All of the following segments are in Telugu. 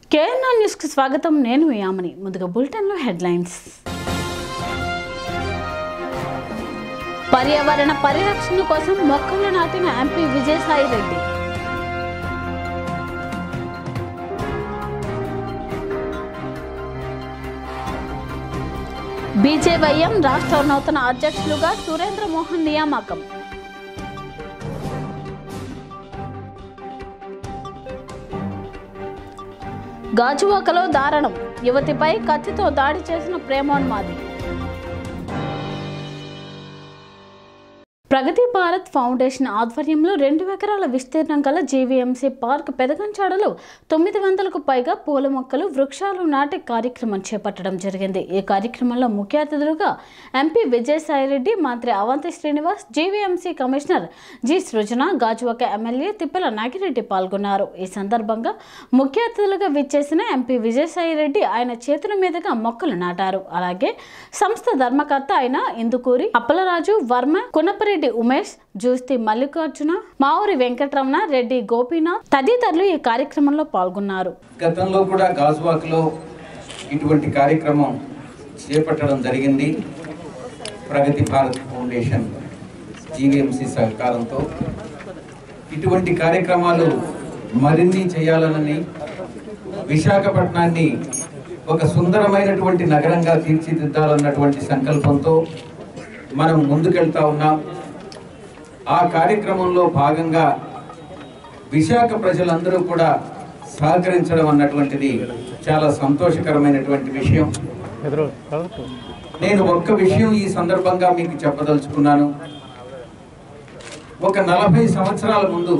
కేఎన్ఆర్ న్యూస్కి స్వాగతం నేను యామని ముందుగా బులెటిన్లో హెడ్లైన్స్ పర్యావరణ పరిరక్షణ కోసం మొక్కలు నాటిన ఎంపీ విజయసాయి రెడ్డి బీజేవైఎం రాష్ట్ర నూతన అధ్యక్షులుగా సురేంద్ర మోహన్ నియామకం గాజువాకలో దారుణం యువతిపై కత్తితో దాడి చేసిన ప్రేమోన్మాది ప్రగతి భారత్ ఫౌండేషన్ ఆధ్వర్యంలో రెండు ఎకరాల విస్తీర్ణం గల జీవీఎంసీ పార్క్ పెదగంచాడలో తొమ్మిది వందలకు పైగా పూల మొక్కలు వృక్షాలు నాటే కార్యక్రమం చేపట్టడం జరిగింది ఈ కార్యక్రమంలో ముఖ్య అతిథులుగా ఎంపీ విజయసాయిరెడ్డి మంత్రి Avanti Srinivas GVMC commissioner G Srujana Gajuwaka MLA Tippala Nagireddy పాల్గొన్నారు ఈ సందర్భంగా ముఖ్య అతిథులుగా విచ్చేసిన ఎంపీ విజయసాయిరెడ్డి ఆయన చేతుల మీదుగా మొక్కలు నాటారు అలాగే సంస్థ ధర్మకర్త అయిన ఇందుకూరి అప్పలరాజు వర్మ కునపరెడ్డి ఉమేష్ జూస్తి మల్లికార్జున మావురి వెంకటరమణ రెడ్డి గోపీనాథ్ తదితరులు ఈ కార్యక్రమంలో పాల్గొన్నారు గతంలో కూడా గాజువాక్లో ఇటువంటి కార్యక్రమం చేపట్టడం జరిగింది ప్రగతి భారత్ ఫౌండేషన్ జీవీఎంసీ సహకారంతో ఇటువంటి కార్యక్రమాలు మరిన్ని చేయాలనని విశాఖపట్నాన్ని ఒక సుందరమైనటువంటి నగరంగా తీర్చిదిద్దాలన్నటువంటి సంకల్పంతో మనం ముందుకెళ్తా ఉన్నాం ఆ కార్యక్రమంలో భాగంగా విశాఖ ప్రజలందరూ కూడా సహకరించడం అన్నటువంటిది చాలా సంతోషకరమైనటువంటి విషయం నేను ఒక్క విషయం ఈ సందర్భంగా మీకు చెప్పదలుచుకున్నాను ఒక నలభై సంవత్సరాల ముందు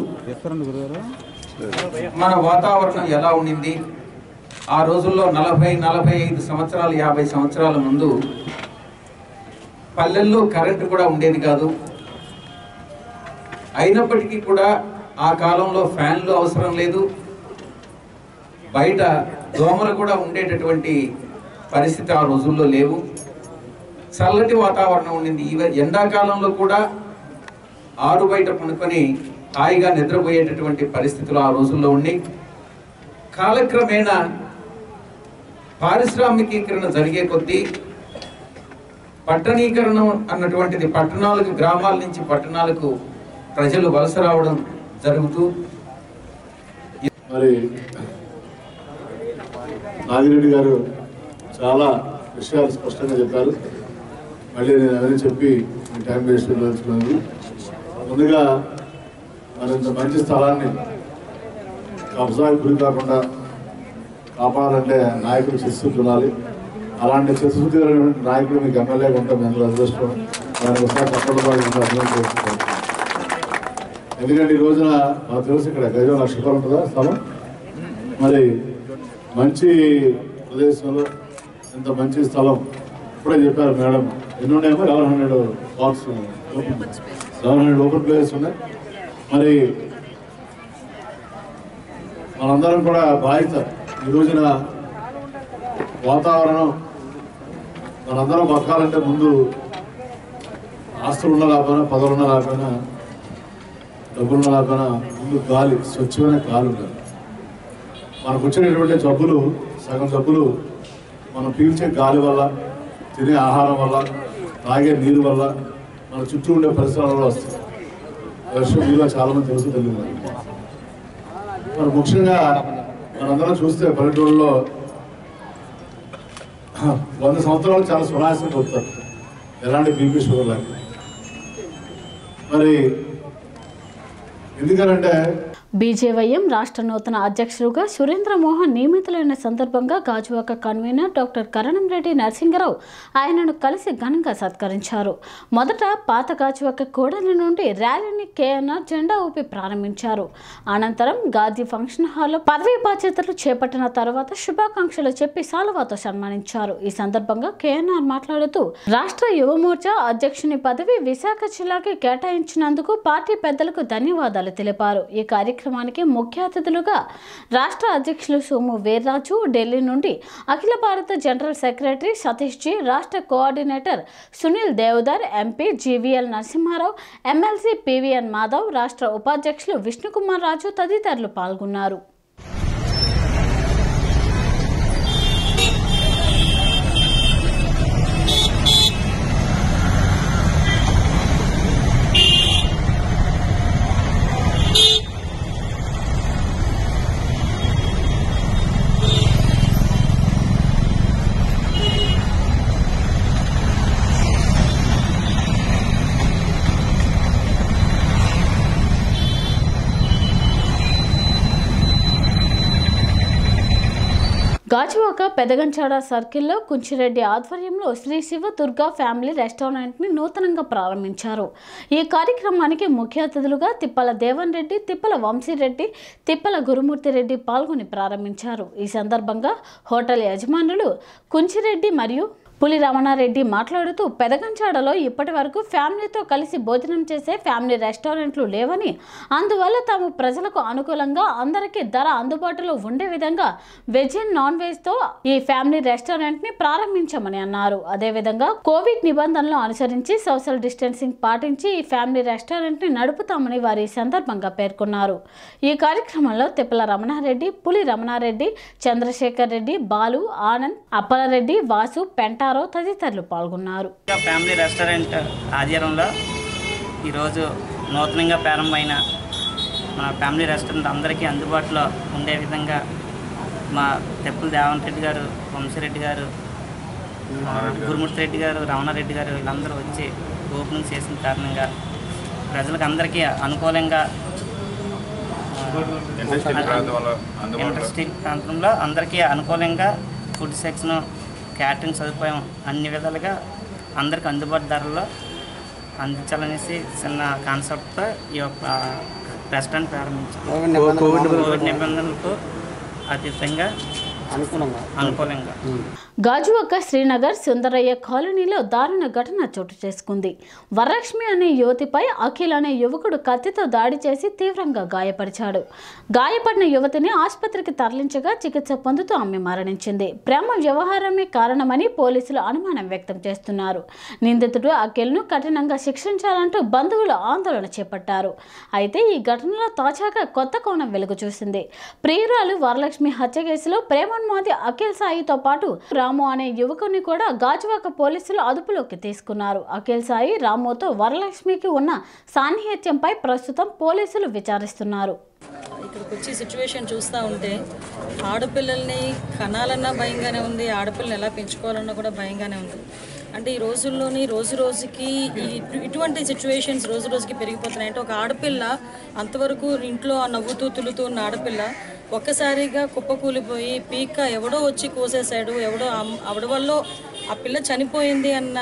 మన వాతావరణం ఎలా ఉండింది ఆ రోజుల్లో నలభై నలభై ఐదు సంవత్సరాలు యాభై సంవత్సరాల ముందు పల్లెల్లో కరెంటు కూడా ఉండేది కాదు అయినప్పటికీ కూడా ఆ కాలంలో ఫ్యాన్లు అవసరం లేదు బయట దోమలు కూడా ఉండేటటువంటి పరిస్థితి ఆ రోజుల్లో లేవు చల్లటి వాతావరణం ఉండింది ఈ ఎండాకాలంలో కూడా ఆరు బయట పనుకొని హాయిగా నిద్రపోయేటటువంటి పరిస్థితులు ఆ రోజుల్లో ఉండి కాలక్రమేణా పారిశ్రామికీకరణ జరిగే కొద్దీ పట్టణీకరణం అన్నటువంటిది పట్టణాలకు గ్రామాల నుంచి పట్టణాలకు ప్రజలు వలస రావడం జరుగుతూ మరి నాగిరెడ్డి గారు చాలా విషయాలు స్పష్టంగా చెప్పారు మళ్ళీ నేను అవన్నీ చెప్పి మీ టైం వేస్ట్ చేయదలుచుకున్నాను ముందుగా మరి ఇంత మంచి స్థలాన్ని కబ్జాకి గురి కాకుండా కాపాడాలంటే నాయకులు చిత్తశుద్ధి ఉండాలి అలాంటి చిత్తశుద్ధి కలిగినటువంటి నాయకులు మీకు ఎమ్మెల్యేగా ఉంటాం మీ అందరూ అదృష్టం దానికి ఒకసారి తప్పకుండా అర్థం చేసుకుంటాం ఎందుకంటే ఈ రోజున నాకు తెలుసు ఇక్కడ గజం లక్ష రూపాయలు ఉంటుందా స్థలం మరి మంచి ప్రదేశంలో ఇంత మంచి స్థలం ఇప్పుడే చెప్పారు మేడం ఎన్ని ఉన్నాయేమో eleven hundred box eleven hundred open places ఉన్నాయి మరి మనందరం కూడా బాధ్యత ఈ రోజున వాతావరణం మనందరం బతకాలంటే ముందు ఆస్తులు ఉన్న లేకపోయినా పదవులు ఉన్న లేకపోయినా డబ్బులు లేకపోయినా ముందు గాలి స్వచ్ఛమైన గాలి ఉండాలి మనకు వచ్చినటువంటి జబ్బులు సగం జబ్బులు మనం పీల్చే గాలి వల్ల తినే ఆహారం వల్ల తాగే నీరు వల్ల మన చుట్టూ ఉండే పరిసరాల వల్ల వస్తాయి వర్షం మీలో చాలా మంది తెలుసు తెలియదు మరి ముఖ్యంగా మనందరం చూస్తే పల్లెటూరులో వంద సంవత్సరాలు చాలా సునాయాసం పొందుతారు ఎలాంటి బీపీ షుగర్ లేకుండా మరి ఎందుకనంటే బీజేవైఎం రాష్ట్ర నూతన అధ్యక్షులుగా సురేంద్ర మోహన్ నియమితులైన సందర్భంగా గాజువాక కన్వీనర్ డాక్టర్ కరణం రెడ్డి నరసింగరావు ఆయనను కలిసి ఘనంగా సత్కరించారు మొదట పాత గాజువాక కూడలి నుండి ర్యాలీని కేఎన్ఆర్ జెండా ఊపి ప్రారంభించారు అనంతరం గాంధీ ఫంక్షన్ హాల్లో పదవీ బాధ్యతలు చేపట్టిన తర్వాత శుభాకాంక్షలు చెప్పి సాలువాతో సన్మానించారు ఈ సందర్భంగా కేఎన్ఆర్ మాట్లాడుతూ రాష్ట్ర యువమోర్చా అధ్యక్షుని పదవి విశాఖ జిల్లాకి కేటాయించినందుకు పార్టీ పెద్దలకు ధన్యవాదాలు తెలిపారు ఈ కార్యక్రమానికి ముఖ్య అతిథులుగా రాష్ట్ర అధ్యక్షులు సోము వీర్రాజు ఢిల్లీ నుండి అఖిల భారత జనరల్ సెక్రటరీ సతీష్ జీ రాష్ట్ర coordinator Sunil Deodhar MP GVL Narasimha Rao MLC PVN Madhav రాష్ట్ర ఉపాధ్యక్షులు విష్ణుకుమార్ రాజు తదితరులు పాల్గొన్నారు గాజువాక పెదగంచాడ సర్కిల్లో కుంచిరెడ్డి ఆధ్వర్యంలో శ్రీ శివ దుర్గా ఫ్యామిలీ రెస్టారెంట్ని నూతనంగా ప్రారంభించారు ఈ కార్యక్రమానికి ముఖ్య అతిథులుగా తిప్పల దేవన్ రెడ్డి తిప్పల వంశీరెడ్డి తిప్పల గురుమూర్తి రెడ్డి పాల్గొని ప్రారంభించారు ఈ సందర్భంగా హోటల్ యజమానులు కుంచిరెడ్డి మరియు పులి రమణారెడ్డి మాట్లాడుతూ పెదగంచాడలో ఇప్పటి వరకు ఫ్యామిలీతో కలిసి భోజనం చేసే ఫ్యామిలీ రెస్టారెంట్లు లేవని అందువల్ల తాము ప్రజలకు అనుకూలంగా అందరికీ ధర అందుబాటులో ఉండే విధంగా వెజ్ అండ్ నాన్ వెజ్తో ఈ ఫ్యామిలీ రెస్టారెంట్ని ప్రారంభించామని అన్నారు అదేవిధంగా కోవిడ్ నిబంధనలు అనుసరించి సోషల్ డిస్టెన్సింగ్ పాటించి ఈ ఫ్యామిలీ రెస్టారెంట్ని నడుపుతామని వారి ఈ సందర్భంగా పేర్కొన్నారు ఈ కార్యక్రమంలో తిప్పల రమణారెడ్డి పులి రమణారెడ్డి చంద్రశేఖర్ రెడ్డి బాలు ఆనంద్ అప్పలరెడ్డి వాసు పెంటారో తదితరులు పాల్గొన్నారు ఇంకా ఫ్యామిలీ రెస్టారెంట్ ఆధ్వర్యంలో ఈరోజు నూతనంగా ప్రారంభమైన మా ఫ్యామిలీ రెస్టారెంట్ అందరికీ అందుబాటులో ఉండే విధంగా మా తెప్పుల దేవన్ రెడ్డి గారు వంశీరెడ్డి గారు ఆ, గురుమూర్తి రెడ్డి గారు రమణారెడ్డి గారు వీళ్ళందరూ వచ్చి ఓపెనింగ్ చేసిన కారణంగా ప్రజలకు అందరికీ అనుకూలంగా ఇండస్ట్రియల్ ప్రాంతంలో అందుబాటులో ఇండస్ట్రియల్ ప్రాంతంలో అందరికీ అనుకూలంగా ఫుడ్ సెక్షన్ క్యాటరింగ్ సదుపాయం అన్ని విధాలుగా అందరికి అందుబాటు ధరల్లో అందించాలనేసి చిన్న కాన్సెప్ట్తో ఈ యొక్క రెస్టారెంట్ ప్రారంభించాం కోవిడ్ నిబంధనలకు అతీతంగా అనుకూలంగా గాజువాక శ్రీనగర్ సుందరయ్య కాలనీలో దారుణ ఘటన చోటు చేసుకుంది వరలక్ష్మి అనే యువతిపై అఖిల్ అనే యువకుడు కత్తితో దాడి చేసి తీవ్రంగా గాయపరిచాడు గాయపడిన యువతిని ఆసుపత్రికి తరలించగా చికిత్స పొందుతూ ఆమె మరణించింది ప్రేమ వ్యవహారమే కారణమని పోలీసులు అనుమానం వ్యక్తం చేస్తున్నారు నిందితుడు అఖిల్ను కఠినంగా శిక్షించాలంటూ బంధువులు ఆందోళన చేపట్టారు అయితే ఈ ఘటనలో తాజాగా కొత్త కోణం వెలుగు చూసింది ప్రియురాలు వరలక్ష్మి హత్య కేసులో ప్రేమోన్మాది అఖిల్ సాయితో పాటు రాము అనే యువకుని కూడా గాజువాక పోలీసులు అదుపులోకి తీసుకున్నారు అఖిల్ సాయి రాముతో వరలక్ష్మికి ఉన్న సాన్నిహిత్యంపై ప్రస్తుతం పోలీసులు విచారిస్తున్నారు ఇక్కడికి వచ్చి సిచ్యువేషన్ చూస్తూ ఉంటే ఆడపిల్లల్ని కనాలన్నా భయంగానే ఉంది ఆడపిల్లని ఎలా పెంచుకోవాలన్నా కూడా భయంగానే ఉంది అంటే ఈ రోజుల్లోని రోజు రోజుకి ఈ ఇటు- ఇటువంటి సిచ్యువేషన్స్ రోజు రోజుకి పెరిగిపోతున్నాయి అంటే ఒక ఆడపిల్ల అంతవరకు ఇంట్లో ఆ నవ్వుతూ తులుతూ ఉన్న ఆడపిల్ల ఒక్కసారిగా కుప్పకూలిపోయి పీక ఎవడో వచ్చి కోసేశాడు ఎవడో అమ్- ఆవిడ వల్ల ఆ పిల్ల చనిపోయింది అన్న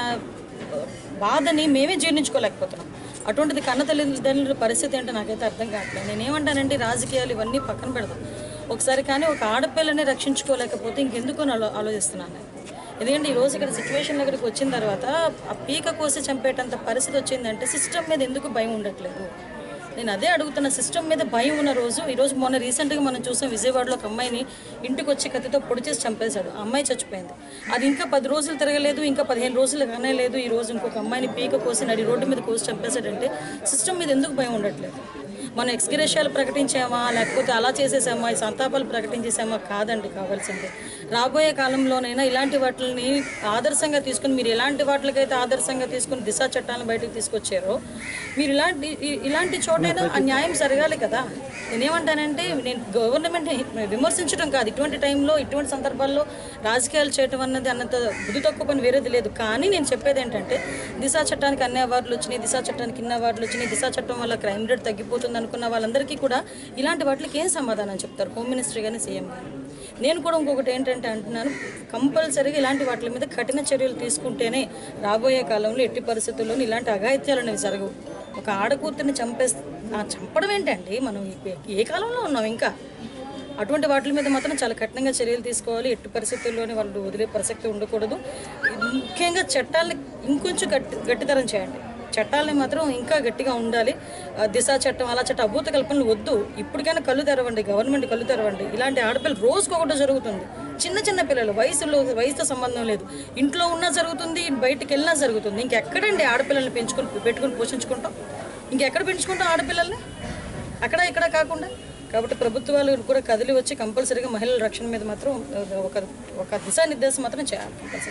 బాధని మేమే జీర్ణించుకోలేకపోతున్నాం అటువంటిది కన్న తల్లిదండ్రుల పరిస్థితి ఏంటో నాకైతే అర్థం కావట్లేదు నేనేమంటానంటే రాజకీయాలు ఇవన్నీ పక్కన పెడదాం ఒకసారి కానీ ఒక ఆడపిల్లని రక్షించుకోలేకపోతే ఇంకెందుకు అని ఆలో ఆలోచిస్తున్నాను నేను. ఎందుకంటే ఈ రోజు ఇక్కడ సిచ్యువేషన్ దగ్గరికి వచ్చిన తర్వాత ఆ పీక కోసి చంపేటంత పరిస్థితి వచ్చిందంటే సిస్టమ్ మీద ఎందుకు భయం ఉండట్లేదు నేను అదే అడుగుతున్న సిస్టమ్ మీద భయం ఉన్న రోజు ఈ రోజు మొన్న రీసెంట్గా మనం చూసాం విజయవాడలో ఒక అమ్మాయిని ఇంటికి వచ్చి కత్తితో పొడి చేసి చంపేశాడు ఆ అమ్మాయి చచ్చిపోయింది అది ఇంకా పది రోజులు తిరగలేదు ఇంకా పదిహేను రోజులు కానే లేదు ఈ రోజు ఇంకొక అమ్మాయిని పీక కోసి నడి రోడ్డు మీద కోసి చంపేశాడంటే సిస్టమ్ మీద ఎందుకు భయం ఉండట్లేదు మనం ఎక్స్గ్రేషియాలు ప్రకటించామా లేకపోతే అలా చేసేసామా ఈ సంతాపాలు ప్రకటించేసామా కాదండి కావాల్సింది రాబోయే కాలంలోనైనా ఇలాంటి వాటిని ఆదర్శంగా తీసుకుని మీరు ఎలాంటి వాటికైతే ఆదర్శంగా తీసుకుని దిశా చట్టాలను బయటకు తీసుకొచ్చారో మీరు ఇలాంటి ఇ- ఇలాంటి చోటైనా ఆ న్యాయం జరగాలి కదా నేనేమంటానంటే నేను గవర్నమెంట్ విమర్శించడం కాదు ఇటువంటి టైంలో ఇటువంటి సందర్భాల్లో రాజకీయాలు చేయటం అన్నది అన్నంత బుద్ధి తక్కువ పని వేరేది లేదు కానీ నేను చెప్పేది ఏంటంటే దిశా చట్టానికి అన్ని అవార్డులు వచ్చినాయి దిశా చట్టానికి ఇన్ని అవార్డులు వచ్చినాయి దిశా చట్టం వల్ల క్రైమ్ రేట్ తగ్గిపోతుంది అనుకున్న వాళ్ళందరికీ కూడా ఇలాంటి వాటికి ఏం సమాధానం చెప్తారు హోమ్ మినిస్ట్రీ కానీ సీఎం కానీ నేను కూడా ఇంకొకటి ఏంటంటే అంటున్నాను కంపల్సరీగా ఇలాంటి వాటి మీద కఠిన చర్యలు తీసుకుంటేనే రాబోయే కాలంలో ఎట్టి పరిస్థితుల్లోనూ ఇలాంటి అఘాయిత్యాలు అనేవి జరగవు ఒక ఆడకూతుర్ని చంపేస్తే ఆ చంపడం ఏంటండి మనం ఈ- ఏ కాలంలో ఉన్నాం ఇంకా అటువంటి వాటి మీద మాత్రం చాలా కఠినంగా చర్యలు తీసుకోవాలి ఎట్టి పరిస్థితుల్లోనే వాళ్ళు వదిలే ప్రసక్తి ఉండకూడదు ముఖ్యంగా చట్టాలని ఇంకొంచెం గట్టి గట్టితరం చేయండి చట్టాలని మాత్రం ఇంకా గట్టిగా ఉండాలి ఆ, దిశ చట్టం అలా చట్టం అభూత కల్పనలు వద్దు ఇప్పటికైనా కళ్ళు తెరవండి గవర్నమెంట్ కళ్ళు తెరవండి ఇలాంటి ఆడపిల్లలు రోజుకొకటి జరుగుతుంది చిన్న చిన్న పిల్లలు వయసులో వయసుతో సంబంధం లేదు ఇంట్లో ఉన్నా జరుగుతుంది బయటికి వెళ్ళినా జరుగుతుంది ఇంకెక్కడండి ఆడపిల్లల్ని పెంచుకొని పెట్టుకొని పోషించుకుంటాం ఇంకెక్కడ పెంచుకుంటాం ఆడపిల్లల్ని అక్కడ ఇక్కడ కాకుండా కాబట్టి ప్రభుత్వాలు కూడా కదిలి వచ్చి కంపల్సరీగా మహిళల రక్షణ మీద మాత్రం ఒక ఒక దిశానిర్దేశం మాత్రం చేయాలి కంపల్సరీ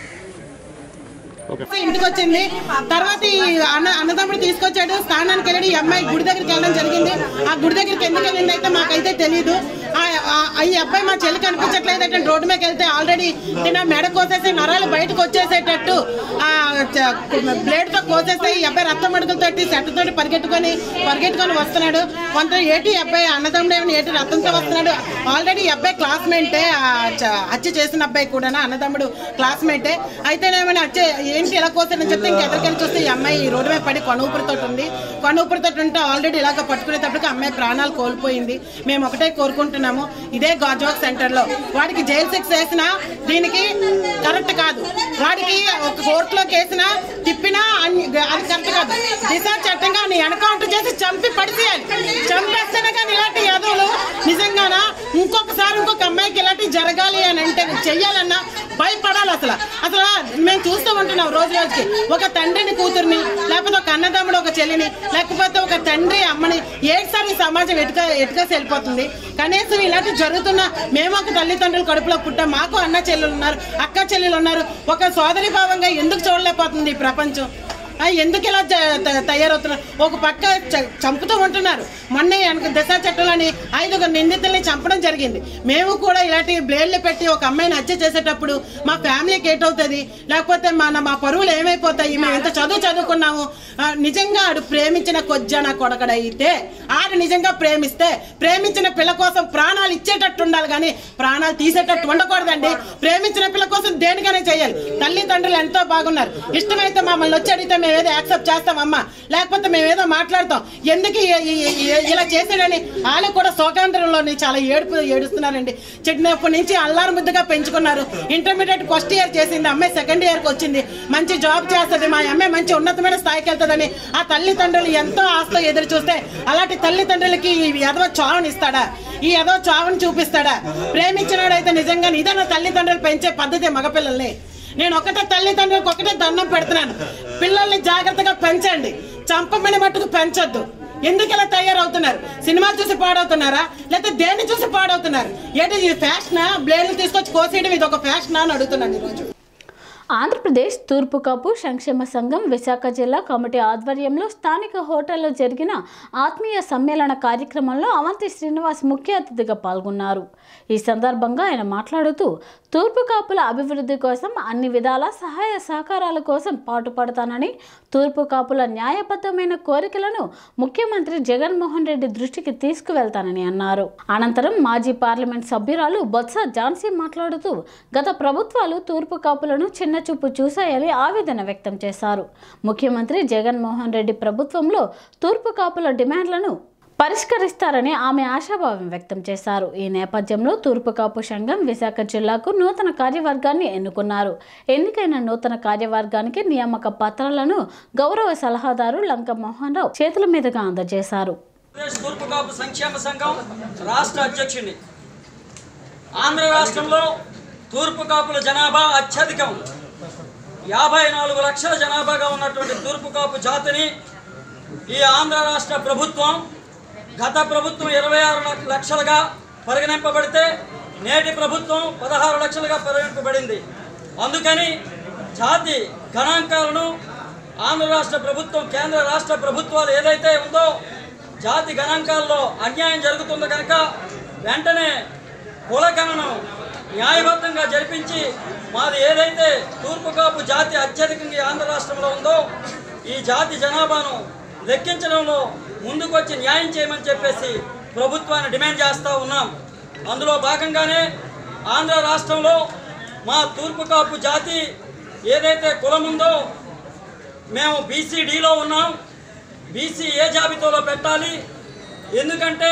ఇంటికి వచ్చింది తర్వాత ఈ అన్న అన్నదమ్ముడు తీసుకొచ్చాడు స్నానానికి వెళ్ళి ఈ అమ్మాయి గుడి దగ్గరికి వెళ్ళడం జరిగింది ఆ గుడి దగ్గరికి ఎందుకు వెళ్ళింది అయితే మాకైతే తెలియదు ఆ- ఆ- ఈ అబ్బాయి మా చెల్లి కనిపించట్లేదు అంటే రోడ్డు మీదకి వెళ్తే ఆల్రెడీ తిన మెడ కోసేసి నరాలు బయటకు వచ్చేసేటట్టు ఆ బ్లేడ్ తో కోసేస్తే ఈ అబ్బాయి రక్తం మడుగులతోటి సెట్టతోటి పరిగెట్టుకొని పరిగెట్టుకొని వస్తున్నాడు కొంత ఏటి ఈ అబ్బాయి అన్నదమ్ముడు ఏమైనా ఏటి రక్తంతో వస్తున్నాడు ఆల్రెడీ ఈ అబ్బాయి క్లాస్మేటే హత్య చేసిన అబ్బాయి కూడా అన్నదమ్ముడు క్లాస్మేటే అయితేనేమైనా హత్య ఏంటి ఇలా కోసాడని చెప్తే ఇంకెదరికెళ్ళి చూస్తే ఈ అమ్మాయి ఈ రోడ్డు మీద పడి కొనూపిరితో ఉంది కొనూపిరితో ఉంటే ఆల్రెడీ ఇలాగ పట్టుకునేటప్పటికి అమ్మాయి ప్రాణాలు కోల్పోయింది మేము ఒకటే కోరుకుంటున్నాము ఇదే గాజువాక్ సెంటర్ లో వాడికి జైలు శిక్ష వేసినా దీనికి కరెక్ట్ కాదు వాడికి ఒక కోర్టులో కేసినా తిప్పినా అన్ని- అది కరెక్ట్ కాదు దిశ చట్టంగా నీ ఎన్కౌంటర్ చేసి చంపి పడిచేయాలి చంపేస్తేనే కానీ ఇలాంటి యాదవులు నిజంగానా ఇంకొకసారి ఇంకొక అమ్మాయికి ఇలాంటివి జరగాలి అని అంటే చెయ్యాలన్నా భయపడాలి అసలు అసలు మేము చూస్తూ ఉంటున్నాం రోజు రోజుకి ఒక తండ్రిని కూతుర్ని లేకపోతే ఒక అన్నదమ్ముడు ఒక చెల్లిని లేకపోతే ఒక తండ్రి అమ్మని ఏసారి ఈ సమాజం ఎటుక ఎటుకేసి వెళ్ళిపోతుంది కనీసం ఇలాంటి జరుగుతున్న మేము ఒక తల్లిదండ్రులు కడుపులో పుట్టాం మాకు అన్న చెల్లెలు ఉన్నారు అక్క చెల్లెలు ఉన్నారు ఒక సోదరి భావంగా ఎందుకు చూడలేకపోతుంది ఈ ప్రపంచం ఆ, ఎందుకు ఇలా జ- త- తయారవుతున్నారు ఒక పక్క చ- చంపుతూ ఉంటున్నారు మొన్న వెనక దిశ చట్టంలోని ఐదుగురు నిందితుల్ని చంపడం జరిగింది మేము కూడా ఇలాంటి బ్లేడ్లు పెట్టి ఒక అమ్మాయిని హత్య చేసేటప్పుడు మా ఫ్యామిలీకి ఏటవుతుంది లేకపోతే మన మా పరువులు ఏమైపోతాయి మేము ఎంత చదువు చదువుకున్నాము ఆ, నిజంగా ఆడు ప్రేమించిన కొజ్జన కొడకడైతే ఆడు నిజంగా ప్రేమిస్తే ప్రేమించిన పిల్ల కోసం ప్రాణాలు ఇచ్చేటట్టు ఉండాలి కానీ ప్రాణాలు తీసేటట్టు ఉండకూడదండి ప్రేమించిన పిల్ల కోసం దేనికైనా చేయాలి తల్లిదండ్రులు ఎంతో బాగున్నారు ఇష్టమైతే మమ్మల్ని వచ్చి అడిగితే మేము ఏదో యాక్సెప్ట్ చేస్తామమ్మా లేకపోతే మేము ఏదో మాట్లాడతాం ఎందుకు ఈ- ఈ- ఈ- ఇలా చేసాడని వాళ్ళు కూడా శోకాంధ్రంలోని చాలా ఏడుపు ఏడుస్తున్నారండి చిన్నప్పటి నుంచి అల్లారు ముద్దుగా పెంచుకున్నారు ఇంటర్మీడియట్ ఫస్ట్ ఇయర్ చేసింది అమ్మాయి సెకండ్ ఇయర్కి వచ్చింది మంచి జాబ్ చేస్తుంది మా అమ్మాయి మంచి ఉన్నతమైన స్థాయికి వెళ్తుందని ఆ తల్లిదండ్రులు ఎంతో ఆస్తో ఎదురు చూస్తే అలాంటి తల్లిదండ్రులకి ఈ ఎదవ చావుని ఇస్తాడా ఈ ఎదవ చావుని చూపిస్తాడా ప్రేమించినాడైతే నిజంగా ఇదన్న తల్లిదండ్రులు పెంచే పద్ధతి మగపిల్లల్ని నేను ఒకటే తల్లిదండ్రులకు ఒకటే దండం పెడుతున్నాను పిల్లల్ని జాగ్రత్తగా పెంచండి చంపమని మట్టుకు పెంచొద్దు ఎందుకు ఇలా తయారవుతున్నారు సినిమాలు చూసి పాడవుతున్నారా లేకపోతే దేన్ని చూసి పాడవుతున్నారు ఏంటి ఇది ఫ్యాషనా బ్లేడ్లు తీసుకొచ్చి కోసేయడం ఇది ఒక ఫ్యాషనా అని అడుగుతున్నాను ఈరోజు ఆంధ్రప్రదేశ్ తూర్పు కాపు సంక్షేమ సంఘం విశాఖ జిల్లా కమిటీ ఆధ్వర్యంలో స్థానిక హోటల్లో జరిగిన ఆత్మీయ సమ్మేళన కార్యక్రమంలో అవంతి శ్రీనివాస్ ముఖ్య అతిథిగా పాల్గొన్నారు ఈ సందర్భంగా ఆయన మాట్లాడుతూ తూర్పు కాపుల అభివృద్ధి కోసం అన్ని విధాల సహాయ సహకారాల కోసం పాటుపడతానని తూర్పు కాపుల న్యాయబద్ధమైన కోరికలను ముఖ్యమంత్రి జగన్మోహన్ రెడ్డి దృష్టికి తీసుకువెళ్తానని అన్నారు అనంతరం మాజీ పార్లమెంట్ సభ్యురాలు బొత్స ఝాన్సీ మాట్లాడుతూ గత ప్రభుత్వాలు తూర్పు కాపులను చిన్నచూపు చూశాయని ఆవేదన వ్యక్తం చేశారు ముఖ్యమంత్రి జగన్మోహన్ రెడ్డి ప్రభుత్వంలో తూర్పు కాపుల డిమాండ్లను పరిష్కరిస్తారని ఆమె ఆశాభావం వ్యక్తం చేశారు ఈ నేపథ్యంలో తూర్పు కాపు సంఘం విశాఖ జిల్లాకు నూతన కార్యవర్గాన్ని ఎన్నుకున్నారు ఎన్నికైన నూతన కార్యవర్గానికి నియామక పత్రాలను గౌరవ సలహాదారు లంక మోహన్ రావు చేతుల మీదుగా అందజేశారు ఆంధ్రప్రదేశ్ తూర్పు కాపు సంక్షేమ సంఘం రాష్ట్ర అధ్యక్షుడిని ఆంధ్ర రాష్ట్రంలో తూర్పు కాపుల జనాభా అత్యధికం యాభై నాలుగు లక్షల జనాభాగా ఉన్నటువంటి తూర్పు కాపు జాతిని ఈ ఆంధ్ర రాష్ట్ర ప్రభుత్వం గత ప్రభుత్వం ఇరవై ఆరు లక్ష- లక్షలుగా పరిగణింపబడితే నేటి ప్రభుత్వం పదహారు లక్షలుగా పరిగణింపబడింది అందుకని జాతి గణాంకాలను ఆంధ్ర రాష్ట్ర ప్రభుత్వం కేంద్ర రాష్ట్ర ప్రభుత్వాలు ఏదైతే ఉందో జాతి గణాంకాల్లో అన్యాయం జరుగుతుందో కనుక వెంటనే కులగణను న్యాయబద్ధంగా జరిపించి మాది ఏదైతే తూర్పు కాపు జాతి అత్యధికంగా ఈ ఆంధ్ర రాష్ట్రంలో ఉందో ఈ జాతి జనాభాను లెక్కించడంలో ముందుకొచ్చి న్యాయం చేయమని చెప్పేసి ప్రభుత్వాన్ని డిమాండ్ చేస్తూ ఉన్నాం అందులో భాగంగానే ఆంధ్ర రాష్ట్రంలో మా తూర్పు కాపు జాతి ఏదైతే కులం ఉందో మేము బీసీడీలో ఉన్నాం బీసీ ఏ జాబితాలో పెట్టాలి ఎందుకంటే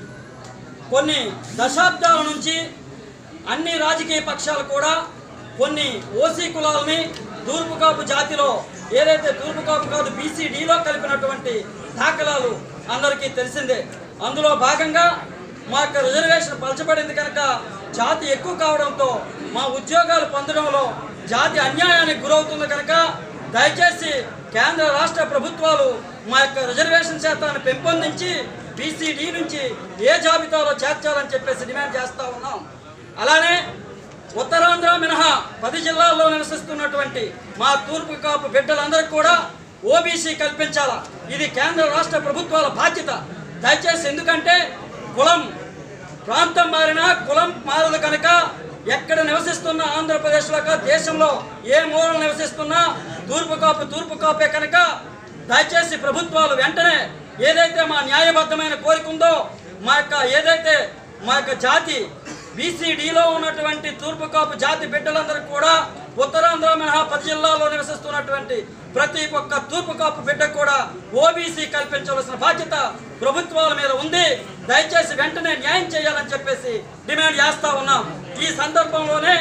కొన్ని దశాబ్దాల నుంచి అన్ని రాజకీయ పక్షాలు కూడా కొన్ని ఓసీ కులాలని తూర్పు కాపు జాతిలో ఏదైతే తూర్పు కాపు కాదు బీసీడీలో కలిపినటువంటి దాఖలాలు అందరికీ తెలిసిందే అందులో భాగంగా మా యొక్క రిజర్వేషన్ పలచబడింది కనుక జాతి ఎక్కువ కావడంతో మా ఉద్యోగాలు పొందడంలో జాతి అన్యాయానికి గురవుతుంది కనుక దయచేసి కేంద్ర రాష్ట్ర ప్రభుత్వాలు మా యొక్క రిజర్వేషన్ శాతాన్ని పెంపొందించి బీసీడీ నుంచి ఏ జాబితాలో చేర్చాలని చెప్పేసి డిమాండ్ చేస్తా ఉన్నాం అలానే ఉత్తరాంధ్ర మినహా పది జిల్లాల్లో నివసిస్తున్నటువంటి మా తూర్పు కాపు బిడ్డలందరికీ కూడా ఓబీసీ కల్పించాలా ఇది కేంద్ర రాష్ట్ర ప్రభుత్వాల బాధ్యత దయచేసి ఎందుకంటే కులం ప్రాంతం మారినా కులం మారదు కనుక ఎక్కడ నివసిస్తున్న ఆంధ్రప్రదేశ్లో కాదు, దేశంలో ఏ మూల నివసిస్తున్నా తూర్పు కాపు తూర్పు కాపే కనుక దయచేసి ప్రభుత్వాలు వెంటనే ఏదైతే మా న్యాయబద్ధమైన కోరిక ఉందో మా యొక్క ఏదైతే మా యొక్క జాతి బీసీడీలో ఉన్నటువంటి తూర్పు కాపు జాతి బిడ్డలందరూ కూడా ఉత్తరాంధ్ర మినహా పది జిల్లాల్లో నివసిస్తున్నటువంటి ప్రతి ఒక్క తూర్పు కాపు బిడ్డకు కూడా ఓబీసీ కల్పించవలసిన బాధ్యత ప్రభుత్వాల మీద ఉంది దయచేసి వెంటనే న్యాయం చేయాలని చెప్పేసి డిమాండ్ చేస్తా ఉన్నాం ఈ సందర్భంలోనే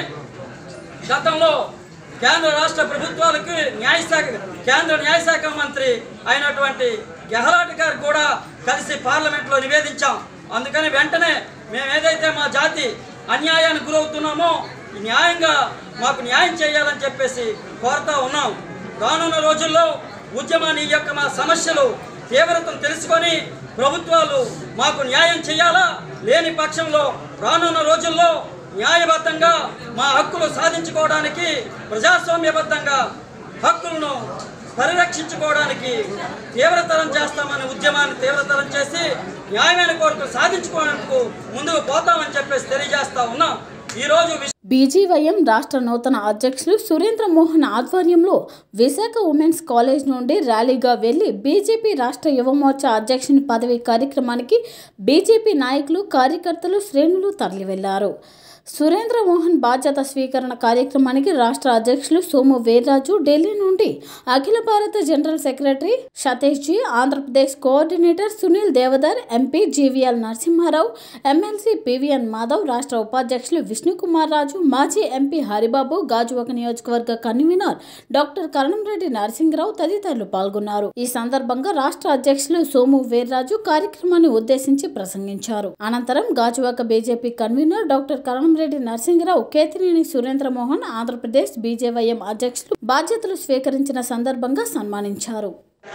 గతంలో కేంద్ర రాష్ట్ర ప్రభుత్వాలకు న్యాయశాఖ కేంద్ర న్యాయశాఖ మంత్రి అయినటువంటి గెహ్లాట్ గారు కూడా కలిసి పార్లమెంట్లో నివేదించాం అందుకని వెంటనే మేము ఏదైతే మా జాతి అన్యాయానికి గురవుతున్నామో ఈ న్యాయంగా మాకు న్యాయం చేయాలని చెప్పేసి కోరుతా ఉన్నాం రానున్న రోజుల్లో ఉద్యమాన్ని ఈ యొక్క మా సమస్యలు తీవ్రతను తెలుసుకొని ప్రభుత్వాలు మాకు న్యాయం చేయాలా లేని పక్షంలో రానున్న రోజుల్లో న్యాయబద్ధంగా మా హక్కులు సాధించుకోవడానికి ప్రజాస్వామ్యబద్ధంగా హక్కులను పరిరక్షించుకోవడానికి తీవ్రతరం చేస్తామని ఉద్యమాన్ని తీవ్రతరం చేసి న్యాయమైన కోరికలు సాధించుకోవడానికి ముందుకు పోతామని చెప్పేసి తెలియజేస్తా ఉన్నాం ఈరోజు విశ్వ బీజీవైఎం రాష్ట్ర నూతన అధ్యక్షులు సురేంద్ర మోహన్ ఆధ్వర్యంలో విశాఖ ఉమెన్స్ కాలేజ్ నుండి ర్యాలీగా వెళ్లి బీజేపీ రాష్ట్ర యువమోర్చా అధ్యక్షుని పదవి కార్యక్రమానికి బీజేపీ నాయకులు కార్యకర్తలు శ్రేణులు తరలివెళ్లారు సురేంద్ర మోహన్ బాధ్యత స్వీకరణ కార్యక్రమానికి రాష్ట్ర అధ్యక్షులు సోము వీర్రాజు ఢిల్లీ నుండి అఖిల భారత general secretary Satish ji Andhra Pradesh coordinator Sunil Deodhar MP GVL Narasimha Rao MLC PVN Madhav రాష్ట్ర ఉపాధ్యక్షులు విష్ణుకుమార్ రాజు మాజీ ఎంపీ హరిబాబు గాజువాక నియోజకవర్గ కన్వీనర్ డాక్టర్ కరణంరెడ్డి నరసింహరావు తదితరులు పాల్గొన్నారు ఈ సందర్భంగా రాష్ట్ర అధ్యక్షులు సోము వీర్రాజు కార్యక్రమాన్ని ఉద్దేశించి ప్రసంగించారు అనంతరం Gajuwaka BJP convener doctor Karanam Reddy Narasimha Rao Ketineni Surendra Mohan Andhra Pradesh BJYM అధ్యక్షులు బాధ్యతలు స్వీకరించిన సందర్భంగా సన్మానించారు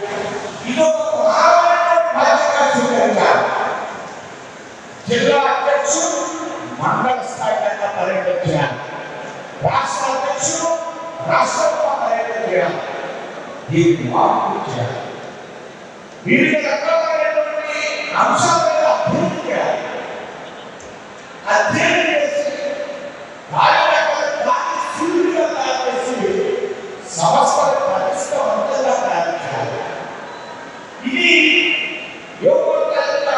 జిల్లా అధ్యక్షుడు మండల స్థాయి కన్నా పర్యటించాలి రాష్ట్ర అధ్యక్షుడు రాష్ట్రంలో పర్యటించాలి దీన్ని మార్పు చేయాలి వివిధ రకాలైనటువంటి అంశాల మీద అభివృద్ధి చేయాలి అధ్యయనం చేసి కార్యక్రమాలు దాన్ని సూర్యుడిగా తయారు చేసి సంస్థను ప్రతిష్టవంతంగా తయారు చేయాలి ఇది యువత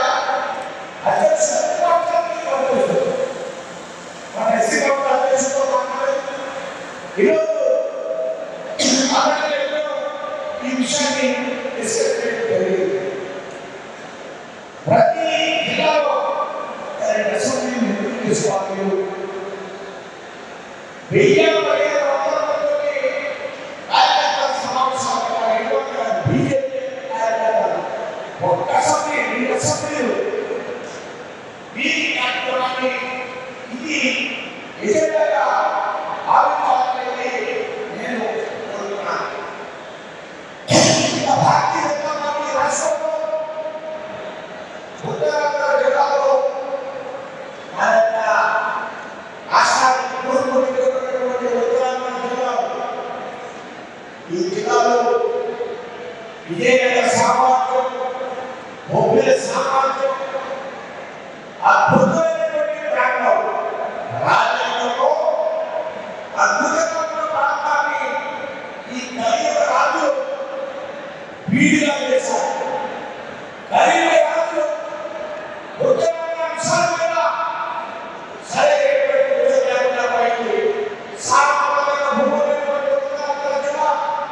ఈ విషయాన్ని డిస్కస్ చేయడం జరిగింది ప్రతి జిల్లాలో అసెంబ్లీ నిర్ణయం తీసుకోవాలి వెయ్యి పదిహేను వందల మంది కార్యకర్తల సమావేశాలు బీజేపీ కార్యకర్తలు ఒక్క అసెంబ్లీ రెండు అసెంబ్లీలు ఈ కార్యక్రమాన్ని ఇది ఎజెండాగా భావించాలని నేను కోరుతున్నాను ఇక భారతీయ జనతా పార్టీ రాష్ట్రంలో ఉత్తరాంధ్ర జిల్లాలో మన యొక్క రాష్ట్రానికి తూర్పు దిక్కున్నటువంటి ఉత్తరాంధ్ర జిల్లాలో ఈ జిల్లాలో విజయనగర సామ్రాజ్యం బొబ్బిలి సామ్రాజ్యం అద్భుతమైనటువంటి ప్రాంతం రాజ్యాంగంలో అద్భుతమైన ప్రాంతాన్ని ఈ కలియుగ రాజు వీడిగా చేశారు కలియుగ రాజు ముఖ్యమైన అంశాల మీద సరైనటువంటి విజయాన్ని పైకి సామాన్యమైన భూములైనటువంటి ఉత్తరాంధ్ర జిల్లా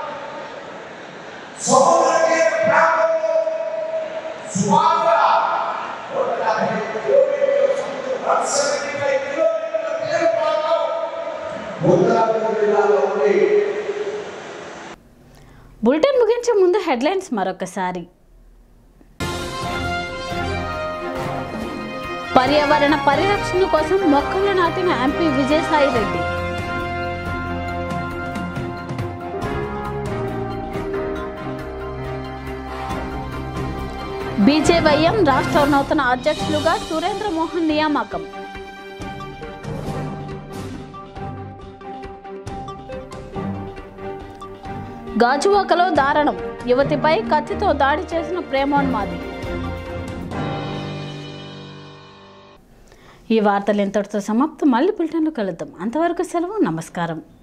సముద్ర తీర ప్రాంతంలో సుమారుగా నూట యాభై కిలోమీటర్ల సముద్ర వన్ సెవెంటీ ఫైవ్ కిలోమీటర్ల తీర ప్రాంతం ఉత్తరాంధ్ర జిల్లాలో ఉంది బులెటిన్ ముగించే ముందు హెడ్లైన్స్ మరొకసారి పర్యావరణ పరిరక్షణ కోసం మొక్కలు నాటిన ఎంపీ విజయసాయి రెడ్డి బీజేవైఎం రాష్ట్ర నూతన అధ్యక్షులుగా సురేంద్ర మోహన్ నియామకం గాజువాకలో దారుణం యువతిపై కత్తితో దాడి చేసిన ప్రేమోన్మాది ఈ వార్తలు ఇంతటితో సమాప్తం మళ్ళీ బులెటిన్లో కలుద్దాం అంతవరకు సెలవు నమస్కారం